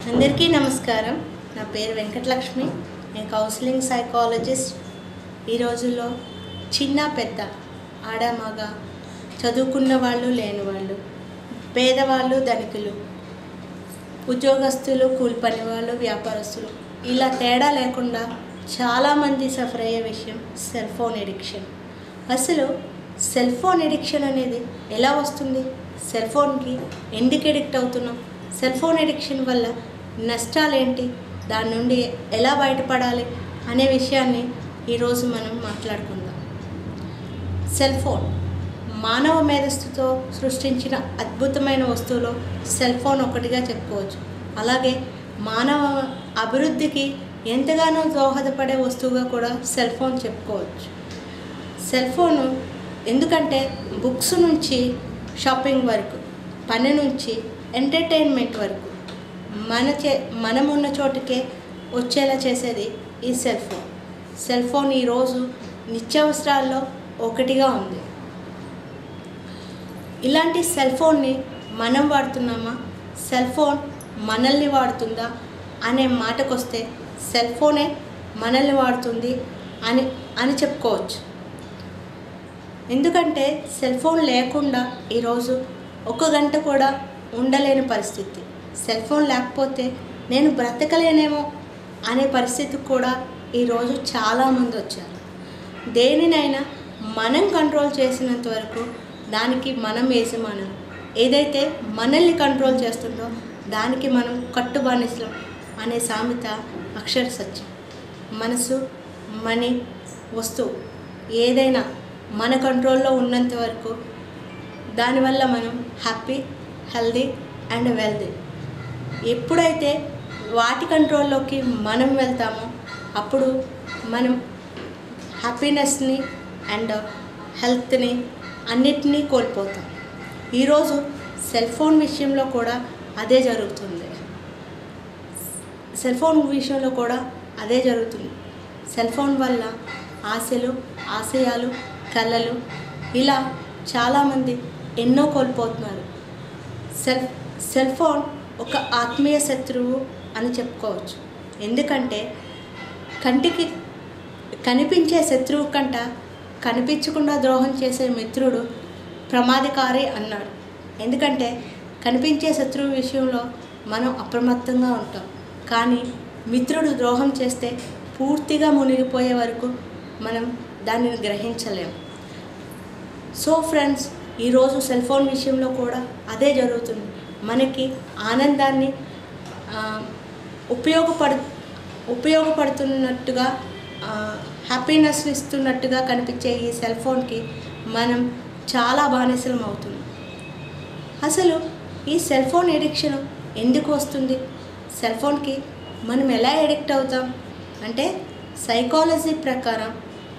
అందరికీ నమస్కారం నా పేరు వెంకటలక్ష్మి నేను కౌన్సిలింగ్ సైకాలజిస్ట్ ఈ రోజుల్లో చిన్న పెద్ద ఆడ మగ చదువుకున్న వాళ్ళు లేని వాళ్ళు పేదవాళ్ళు ధనికులు ఉద్యోగస్తులు కూలి పని వాళ్ళు వ్యాపారస్తులు ఇలా తేడా లేకుండా చాలామంది సఫర్ అయ్యే విషయం సెల్ ఫోన్ ఎడిక్షన్ అసలు సెల్ ఫోన్ ఎడిక్షన్ అనేది ఎలా వస్తుంది సెల్ ఫోన్కి ఎందుకు ఎడిక్ట్ అవుతున్నాం సెల్ ఫోన్ ఎడిక్షన్ వల్ల నష్టాలు ఏంటి దాని నుండి ఎలా బయటపడాలి అనే విషయాన్ని ఈరోజు మనం మాట్లాడుకుందాం సెల్ ఫోన్ మానవ మేధస్సుతో సృష్టించిన అద్భుతమైన వస్తువులో సెల్ ఫోన్ ఒకటిగా చెప్పుకోవచ్చు అలాగే మానవ అభివృద్ధికి ఎంతగానో దోహదపడే వస్తువుగా కూడా సెల్ ఫోన్ చెప్పుకోవచ్చు సెల్ ఫోను ఎందుకంటే బుక్స్ నుంచి షాపింగ్ వరకు పని నుంచి ఎంటర్టైన్మెంట్ వరకు మన చే మనం ఉన్న చోటుకే వచ్చేలా చేసేది ఈ సెల్ ఫోన్ సెల్ ఫోన్ ఈరోజు నిత్యావసరాల్లో ఒకటిగా ఉంది ఇలాంటి సెల్ ఫోన్ని మనం వాడుతున్నామా సెల్ ఫోన్ మనల్ని వాడుతుందా అనే మాటకొస్తే సెల్ ఫోనే మనల్ని వాడుతుంది అని అని చెప్పుకోవచ్చు ఎందుకంటే సెల్ ఫోన్ లేకుండా ఈరోజు ఒక గంట కూడా ఉండలేని పరిస్థితి సెల్ ఫోన్ లేకపోతే నేను బ్రతకలేనేమో అనే పరిస్థితి కూడా ఈరోజు చాలామంది వచ్చారు దేనినైనా మనం కంట్రోల్ చేసినంత వరకు దానికి మనం యజమానం ఏదైతే మనల్ని కంట్రోల్ చేస్తుందో దానికి మనం కట్టుబానిసలం అనే సామెత అక్షర సత్యం మనసు మనీ వస్తువు ఏదైనా మన కంట్రోల్లో ఉన్నంత వరకు దానివల్ల మనం హ్యాపీ హెల్దీ అండ్ వెల్దీ ఎప్పుడైతే వాటి కంట్రోల్లోకి మనం వెళ్తామో అప్పుడు మనం హ్యాపీనెస్ని అండ్ హెల్త్ని అన్నిటినీ కోల్పోతాం ఈరోజు సెల్ ఫోన్ విషయంలో కూడా అదే జరుగుతుంది సెల్ ఫోన్ విషయంలో కూడా అదే జరుగుతుంది సెల్ ఫోన్ వల్ల ఆశలు ఆశయాలు కళలు ఇలా చాలామంది ఎన్నో కోల్పోతున్నారు సెల్ సెల్ ఫోన్ ఒక ఆత్మీయ శత్రువు అని చెప్పుకోవచ్చు ఎందుకంటే కంటికి కనిపించే శత్రువు కంట కనిపించకుండా ద్రోహం చేసే మిత్రుడు ప్రమాదకారి అన్నాడు ఎందుకంటే కనిపించే శత్రువు విషయంలో మనం అప్రమత్తంగా ఉంటాం కానీ మిత్రుడు ద్రోహం చేస్తే పూర్తిగా మునిగిపోయే వరకు మనం దానిని గ్రహించలేం సో ఫ్రెండ్స్ ఈరోజు సెల్ ఫోన్ విషయంలో కూడా అదే జరుగుతుంది మనకి ఆనందాన్ని ఆ, ఉపయోగపడు ఉపయోగపడుతున్నట్టుగా హ్యాపీనెస్ ఇస్తున్నట్టుగా కనిపించే ఈ సెల్ ఫోన్కి మనం చాలా బానిసలం అవుతున్నాం అసలు ఈ సెల్ ఫోన్ ఎడిక్షన్ ఎందుకు వస్తుంది సెల్ ఫోన్కి మనం ఎలా ఎడిక్ట్ అవుతాం అంటే సైకాలజీ ప్రకారం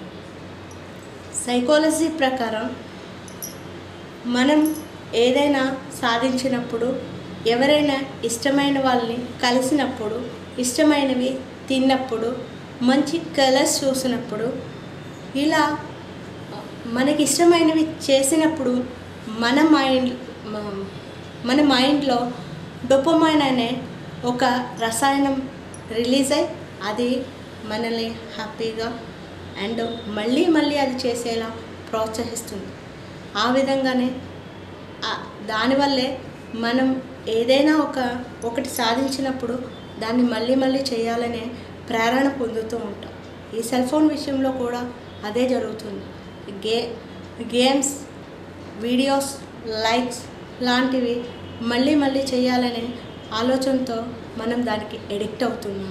సైకాలజీ ప్రకారం మనం ఏదైనా సాధించినప్పుడు ఎవరైనా ఇష్టమైన వాళ్ళని కలిసినప్పుడు ఇష్టమైనవి తిన్నప్పుడు మంచి కలర్స్ చూసినప్పుడు ఇలా మనకి ఇష్టమైనవి చేసినప్పుడు మన మైండ్ మన మైండ్లో డొపమైన్ అనే ఒక రసాయనం రిలీజ్ అయ్యి అది మనల్ని హ్యాపీగా అండ్ మళ్ళీ మళ్ళీ అది చేసేలా ప్రోత్సహిస్తుంది ఆ విధంగానే ఆ- దానివల్లే మనం ఏదైనా ఒక ఒకటి సాధించినప్పుడు దాన్ని మళ్ళీ మళ్ళీ చేయాలనే ప్రేరణ పొందుతూ ఉంటాం ఈ సెల్ ఫోన్ విషయంలో కూడా అదే జరుగుతుంది గే గేమ్స్ వీడియోస్ లైక్స్ లాంటివి మళ్ళీ మళ్ళీ చేయాలనే ఆలోచనతో మనం దానికి ఎడిక్ట్ అవుతున్నాం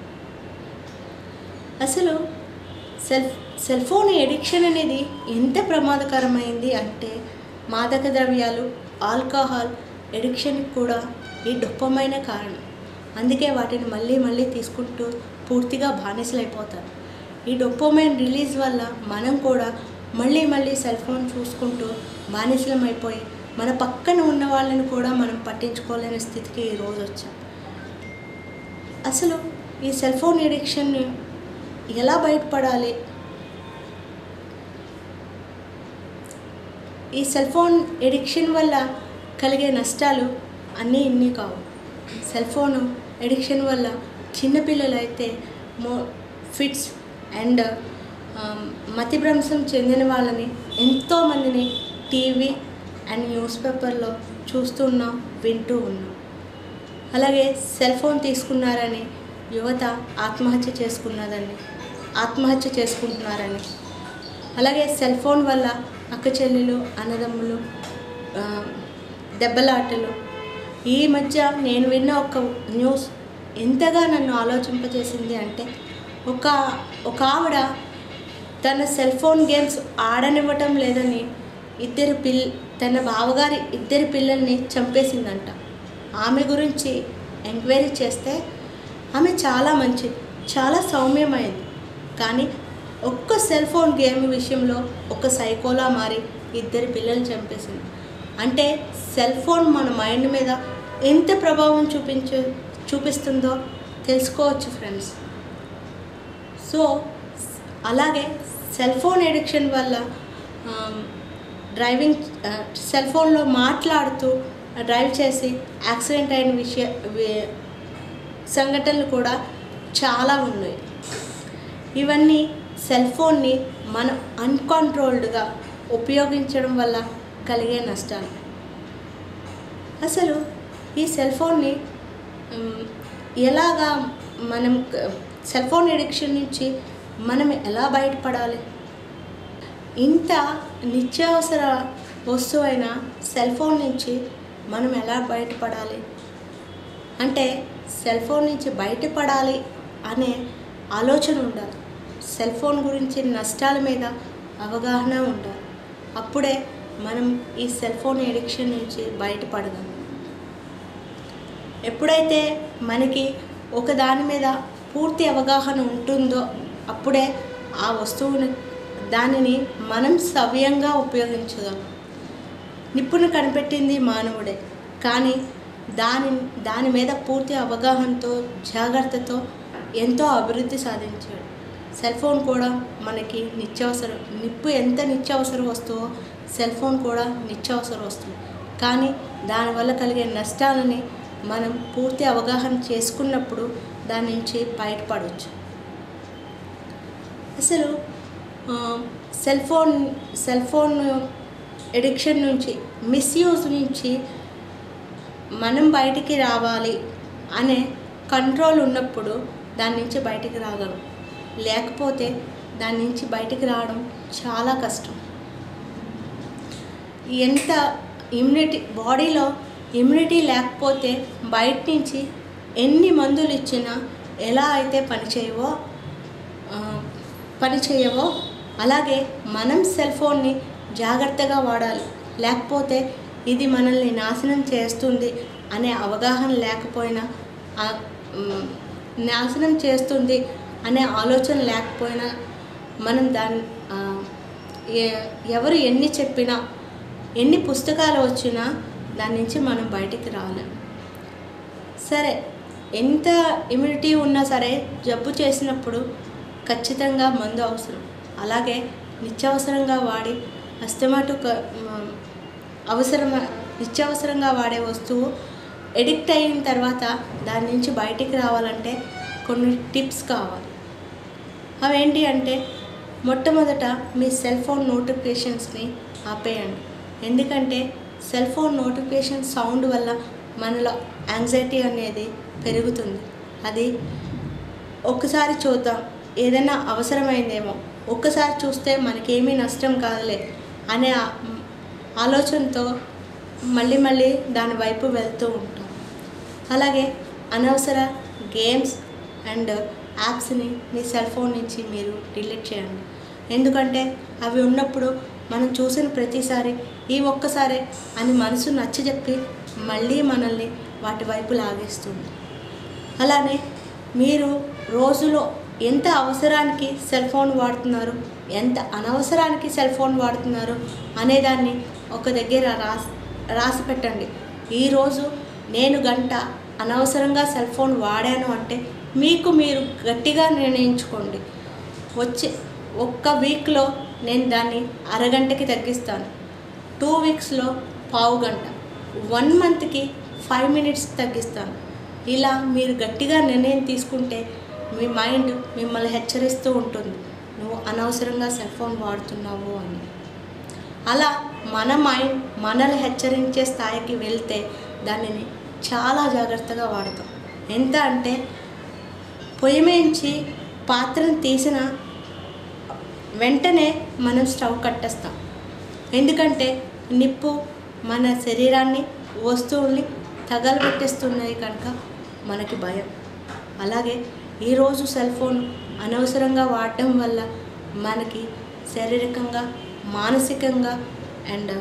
అసలు సెల్ సెల్ ఫోన్ ఎడిక్షన్ అనేది ఎంత ప్రమాదకరమైంది అంటే మాదక ద్రవ్యాలు ఆల్కహాల్ ఎడిక్షన్కి కూడా ఈ డొప్పమైన కారణం అందుకే వాటిని మళ్ళీ మళ్ళీ తీసుకుంటూ పూర్తిగా బానిసలైపోతారు ఈ డొప్పమైన్ రిలీజ్ వల్ల మనం కూడా మళ్ళీ మళ్ళీ సెల్ ఫోన్ చూసుకుంటూ బానిసలం అయిపోయి మన పక్కన ఉన్న వాళ్ళని కూడా మనం పట్టించుకోలేని స్థితికి ఈరోజు వచ్చాం అసలు ఈ సెల్ ఫోన్ ఎడిక్షన్ని ఎలా బయటపడాలి ఈ సెల్ ఫోన్ ఎడిక్షన్ వల్ల కలిగే నష్టాలు అన్నీ ఇన్ని కావు సెల్ ఫోను ఎడిక్షన్ వల్ల చిన్నపిల్లలు అయితే మో ఫిట్స్ అండ్ మతిభ్రంశం చెందిన వాళ్ళని ఎంతోమందిని టీవీ అండ్ న్యూస్ పేపర్లో చూస్తున్నాం వింటూ ఉన్నాం అలాగే సెల్ ఫోన్ తీసుకున్నారని యువత ఆత్మహత్య చేసుకున్నదని ఆత్మహత్య చేసుకుంటున్నారని అలాగే సెల్ ఫోన్ వల్ల అక్క చెల్లెలు అన్నదమ్ములు ఆ, దెబ్బలాటలు ఈ మధ్య నేను విన్న ఒక న్యూస్ ఎంతగా నన్ను ఆలోచింపజేసింది అంటే ఒక ఒక ఆవిడ తన సెల్ ఫోన్ గేమ్స్ ఆడనివ్వటం లేదని ఇద్దరు పిల్ తన బావగారి ఇద్దరు పిల్లల్ని చంపేసిందంట ఆమె గురించి ఎంక్వైరీ చేస్తే ఆమె చాలా మంచిది చాలా సౌమ్యమైంది కానీ ఒక్క సెల్ ఫోన్ గేమ్ విషయంలో ఒక సైకోలా మారి ఇద్దరు పిల్లల్ని చంపేసింది అంటే సెల్ ఫోన్ మన మైండ్ మీద ఎంత ప్రభావం చూపించు చూపిస్తుందో తెలుసుకోవచ్చు ఫ్రెండ్స్ సో అలాగే సెల్ ఫోన్ ఎడిక్షన్ వల్ల ఆమ్, డ్రైవింగ్ ఆ, సెల్ ఫోన్లో మాట్లాడుతూ డ్రైవ్ చేసి యాక్సిడెంట్ అయిన విషయ వి- సంఘటనలు కూడా చాలా ఉన్నాయి ఇవన్నీ సెల్ ఫోన్ని మనం అన్కంట్రోల్డ్గా ఉపయోగించడం వల్ల కలిగే నష్టాలు అసలు ఈ సెల్ ఫోన్ని మ్, ఎలాగా మనం క- సెల్ ఫోన్ ఎడిక్షన్ నుంచి మనం ఎలా బయటపడాలి ఇంత నిత్యావసర వస్తువైన సెల్ ఫోన్ నుంచి మనం ఎలా బయటపడాలి అంటే సెల్ ఫోన్ నుంచి బయటపడాలి అనే ఆలోచన ఉండాలి సెల్ ఫోన్ గురించి నష్టాల మీద అవగాహన ఉండాలి అప్పుడే మనం ఈ సెల్ ఫోన్ ఎడిక్షన్ నుంచి బయటపడగలం ఎప్పుడైతే మనకి ఒక దాని మీద పూర్తి అవగాహన ఉంటుందో అప్పుడే ఆ వస్తువుని దానిని మనం సవ్యంగా ఉపయోగించగలం నిప్పును కనిపెట్టింది మానవుడే కానీ దాని దాని మీద పూర్తి అవగాహనతో జాగ్రత్తతో ఎంతో అభివృద్ధి సాధించాడు సెల్ ఫోన్ కూడా మనకి నిత్యావసరం నిప్పు ఎంత నిత్యావసర వస్తువో సెల్ ఫోన్ కూడా నిత్యావసర వస్తువు కానీ దానివల్ల కలిగే నష్టాలని మనం పూర్తి అవగాహన చేసుకున్నప్పుడు దాని నుంచి బయటపడవచ్చు అసలు ఆ, cell phone cell phone addiction నుంచి మిస్యూజ్ నుంచి మనం బయటికి రావాలి అనే కంట్రోల్ ఉన్నప్పుడు దాని నుంచి బయటికి రాగలం లేకపోతే దాని నుంచి బయటికి రావడం చాలా కష్టం ఎంత ఇమ్యూనిటీ బాడీలో ఇమ్యూనిటీ లేకపోతే బయట నుంచి ఎన్ని మందులు ఇచ్చినా ఎలా అయితే పనిచేయవో ఆ, పని చేయవో అలాగే మనం సెల్ ఫోన్ని జాగ్రత్తగా వాడాలి లేకపోతే ఇది మనల్ని నాశనం చేస్తుంది అనే అవగాహన లేకపోయినా ఆ, మ్, నాశనం చేస్తుంది అనే ఆలోచన లేకపోయినా మనం దాన్ని ఆ, ఏ- ఎవరు ఎన్ని చెప్పినా ఎన్ని పుస్తకాలు వచ్చినా దాని నుంచి మనం బయటికి రాలేం సరే ఎంత ఇమ్యూనిటీ ఉన్నా సరే జబ్బు చేసినప్పుడు ఖచ్చితంగా మందు అవసరం అలాగే నిత్యావసరంగా వాడి అస్తమాటు క- మ- అవసరం నిత్యావసరంగా వాడే వస్తువు ఎడిక్ట్ అయిన తర్వాత దాని నుంచి బయటికి రావాలంటే కొన్ని టిప్స్ కావాలి అవేంటి అంటే మొట్టమొదట మీ సెల్ ఫోన్ నోటిఫికేషన్స్ని ఆపేయండి ఎందుకంటే సెల్ ఫోన్ నోటిఫికేషన్ సౌండ్ వల్ల మనలో యాంగ్జైటీ అనేది పెరుగుతుంది అది ఒక్కసారి చూద్దాం ఏదైనా అవసరమైందేమో ఒక్కసారి చూస్తే మనకేమీ నష్టం కాదులే అనే ఆ- ఆలోచనతో మళ్ళీ మళ్ళీ దాని వైపు వెళ్తూ ఉంటాం అలాగే అనవసర గేమ్స్ అండ్ యాప్స్ని మీ సెల్ ఫోన్ నుంచి మీరు డిలీట్ చేయండి ఎందుకంటే అవి ఉన్నప్పుడు మనం చూసిన ప్రతిసారి ఈ ఒక్కసారే అని మనసు నచ్చజెప్పి మళ్ళీ మనల్ని వాటి వైపు లాగేస్తుంది అలానే మీరు రోజులో ఎంత అవసరానికి సెల్ ఫోన్ వాడుతున్నారు ఎంత అనవసరానికి సెల్ ఫోన్ వాడుతున్నారు అనేదాన్ని ఒక దగ్గర రాసి రాసి పెట్టండి ఈరోజు నేను గంట అనవసరంగా సెల్ ఫోన్ వాడాను అంటే మీకు మీరు గట్టిగా నిర్ణయించుకోండి వచ్చే ఒక్క వీక్లో నేను దాన్ని అరగంటకి తగ్గిస్తాను టూ వీక్స్లో పావు గంట వన్ మంత్కి ఫైవ్ మినిట్స్ తగ్గిస్తాను ఇలా మీరు గట్టిగా నిర్ణయం తీసుకుంటే మీ మైండ్ మిమ్మల్ని హెచ్చరిస్తూ ఉంటుంది నువ్వు అనవసరంగా సెల్ ఫోన్ వాడుతున్నావు అని అలా మన మైండ్ మనల్ని హెచ్చరించే స్థాయికి వెళ్తే దానిని చాలా జాగ్రత్తగా వాడతాం ఎంత అంటే పొయ్యి మించి పాత్రను తీసిన వెంటనే మనం స్టవ్ కట్టేస్తాం ఎందుకంటే నిప్పు మన శరీరాన్ని వస్తువుల్ని తగలబెట్టేస్తున్నాయి కనుక మనకి భయం అలాగే ఈరోజు సెల్ ఫోన్ అనవసరంగా వాడటం వల్ల మనకి శారీరకంగా మానసికంగా అండ్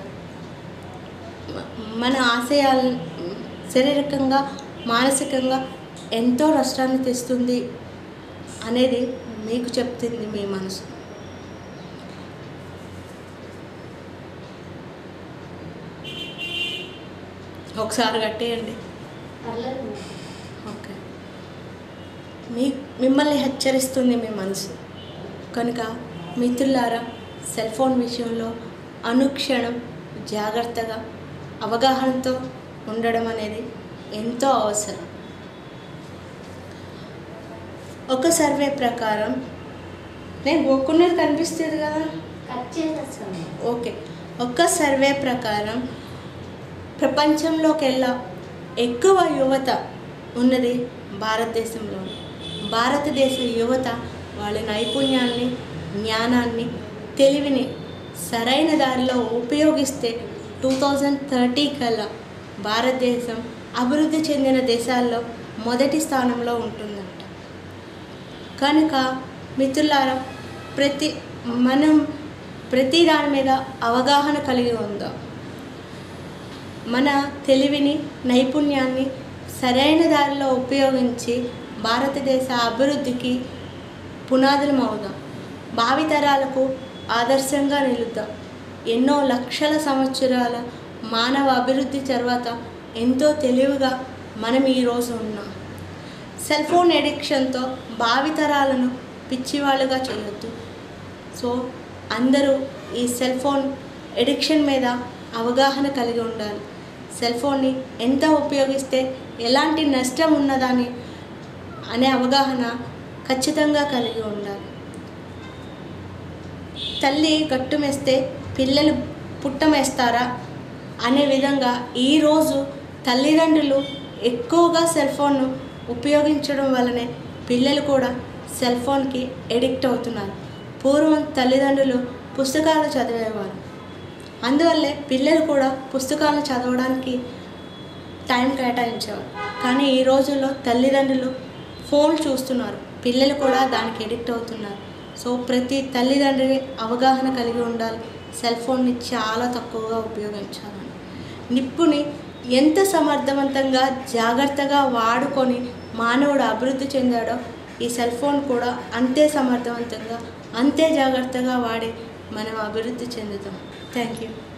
మన ఆశయాలు శారీరకంగా మానసికంగా ఎంతో నష్టాన్ని తెస్తుంది అనేది మీకు చెప్తుంది మీ మనసు ఒకసారి కట్టేయండి పర్లేదు ఓకే మీ మిమ్మల్ని హెచ్చరిస్తుంది మీ మనసు కనుక మిత్రులారా సెల్ ఫోన్ విషయంలో అనుక్షణం జాగ్రత్తగా అవగాహనతో ఉండడం అనేది ఎంతో అవసరం ఒక సర్వే ప్రకారం నేను గోకున్నది కనిపిస్తుంది కదా కట్ చేసేస్తాను ఓకే ఒక్క సర్వే ప్రకారం ప్రపంచంలోకెల్లా ఎక్కువ యువత ఉన్నది భారతదేశంలో భారతదేశ యువత వాళ్ళ నైపుణ్యాన్ని జ్ఞానాన్ని తెలివిని సరైన దారిలో ఉపయోగిస్తే టూ థౌజండ్ థర్టీ కల్లా భారతదేశం అభివృద్ధి చెందిన దేశాల్లో మొదటి స్థానంలో ఉంటుందంట కనుక మిత్రులారా ప్రతి మనం ప్రతి దాని మీద అవగాహన కలిగి ఉందాం మన తెలివిని నైపుణ్యాన్ని సరైన దారిలో ఉపయోగించి భారతదేశ అభివృద్ధికి పునాదులం అవుదాం భావితరాలకు ఆదర్శంగా నిలుద్దాం ఎన్నో లక్షల సంవత్సరాల మానవ అభివృద్ధి తర్వాత ఎంతో తెలివిగా మనం ఈరోజు ఉన్నాం సెల్ ఫోన్ ఎడిక్షన్తో భావితరాలను పిచ్చివాళ్ళుగా చేయొద్దు సో అందరూ ఈ సెల్ ఫోన్ ఎడిక్షన్ మీద అవగాహన కలిగి ఉండాలి సెల్ ఫోన్ని ఎంత ఉపయోగిస్తే ఎలాంటి నష్టం ఉన్నదని అనే అవగాహన ఖచ్చితంగా కలిగి ఉండాలి తల్లి గట్టుమేస్తే పిల్లలు పుట్టమేస్తారా అనే విధంగా ఈరోజు తల్లిదండ్రులు ఎక్కువగా సెల్ ఫోన్ను ఉపయోగించడం వల్లనే పిల్లలు కూడా సెల్ ఫోన్కి ఎడిక్ట్ అవుతున్నారు పూర్వం తల్లిదండ్రులు పుస్తకాలు చదివేవారు అందువల్లే పిల్లలు కూడా పుస్తకాలు చదవడానికి టైం కేటాయించేవారు కానీ ఈ రోజుల్లో తల్లిదండ్రులు ఫోన్ చూస్తున్నారు పిల్లలు కూడా దానికి ఎడిక్ట్ అవుతున్నారు సో ప్రతి తల్లిదండ్రి అవగాహన కలిగి ఉండాలి సెల్ ఫోన్ని చాలా తక్కువగా ఉపయోగించాలని నిప్పుని ఎంత సమర్థవంతంగా జాగ్రత్తగా వాడుకొని మానవుడు అభివృద్ధి చెందాడో ఈ సెల్ ఫోన్ కూడా అంతే సమర్థవంతంగా అంతే జాగ్రత్తగా వాడి మనం అభివృద్ధి చెందుతాం థ్యాంక్ యూ